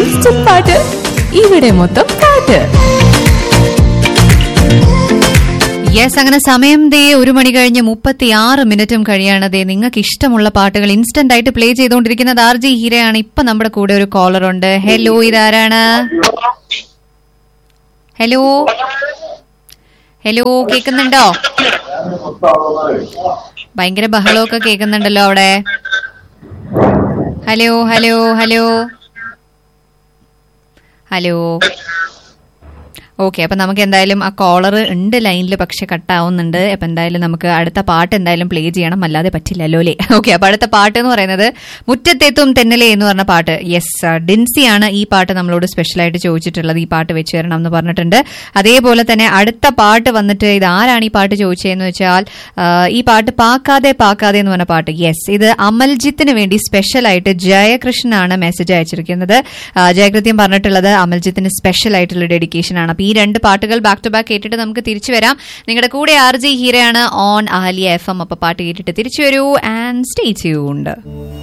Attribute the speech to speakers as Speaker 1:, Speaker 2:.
Speaker 1: instant പാട്ട് ഇവിടെ മൊത്തം പാട്ട് യെസ് അങ്ങനെ സമയം ദേ ഒരു മണി കഴിഞ്ഞ് മുപ്പത്തി ആറ് മിനിറ്റും കഴിയാണ് ദേ നിങ്ങൾക്ക് ഇഷ്ടമുള്ള പാട്ടുകൾ ഇൻസ്റ്റന്റ് ആയിട്ട് പ്ലേ ചെയ്തുകൊണ്ടിരിക്കുന്നത് ആർ ജി ഹീരയാണ് ഇപ്പൊ നമ്മുടെ കൂടെ ഒരു കോളർ ഉണ്ട് ഹലോ ഇതാരാണ് ഹലോ ഹലോ കേക്കുന്നുണ്ടോ ഭയങ്കര ബഹളമൊക്കെ കേൾക്കുന്നുണ്ടല്ലോ അവിടെ hello hello hello hello okay അപ്പൊ നമുക്ക് എന്തായാലും ആ കോളർ ഉണ്ട് ലൈനിൽ പക്ഷെ കട്ടാവുന്നുണ്ട് അപ്പൊ എന്തായാലും നമുക്ക് അടുത്ത പാട്ട് എന്തായാലും പ്ലേ ചെയ്യണം അല്ലാതെ പറ്റില്ലല്ലോ അല്ലേ ഓക്കെ അപ്പൊ അടുത്ത പാട്ട് എന്ന് പറയുന്നത് മുറ്റത്തെത്തും തെന്നലേ എന്ന് പറഞ്ഞ പാട്ട് യെസ് ഡിൻസിയാണ് ഈ പാട്ട് നമ്മളോട് സ്പെഷ്യലായിട്ട് ചോദിച്ചിട്ടുള്ളത് ഈ പാട്ട് വെച്ച് തരണം എന്ന് പറഞ്ഞിട്ടുണ്ട് അതേപോലെ തന്നെ അടുത്ത പാട്ട് വന്നിട്ട് ഇത് ആരാണ് ഈ പാട്ട് ചോദിച്ചതെന്ന് വെച്ചാൽ ആ, ഈ പാട്ട് പാക്കാതെ പാക്കാതെ എന്ന് പറഞ്ഞ പാട്ട് യെസ് ഇത് അമൽജിത്തിന് വേണ്ടി സ്പെഷ്യലായിട്ട് ജയകൃഷ്ണനാണ് മെസ്സേജ് അയച്ചിരിക്കുന്നത് ആ, ജയകൃത്യം പറഞ്ഞിട്ടുള്ളത് അമൽജിത്തിന് സ്പെഷ്യൽ ആയിട്ടുള്ള ഡെഡിക്കേഷൻ ആണ് അപ്പൊ ഈ രണ്ട് പാട്ടുകൾ ബാക്ക് ടു ബാക്ക് കേട്ടിട്ട് നമുക്ക് തിരിച്ചു വരാം നിങ്ങളുടെ കൂടെ ആർ ജി ഹീരയാണ് ഓൺ ആലിയ എഫ് എം അപ്പൊ പാട്ട് കേട്ടിട്ട് തിരിച്ചു വരൂ ആൻഡ് സ്റ്റേ ട്യൂൺഡ്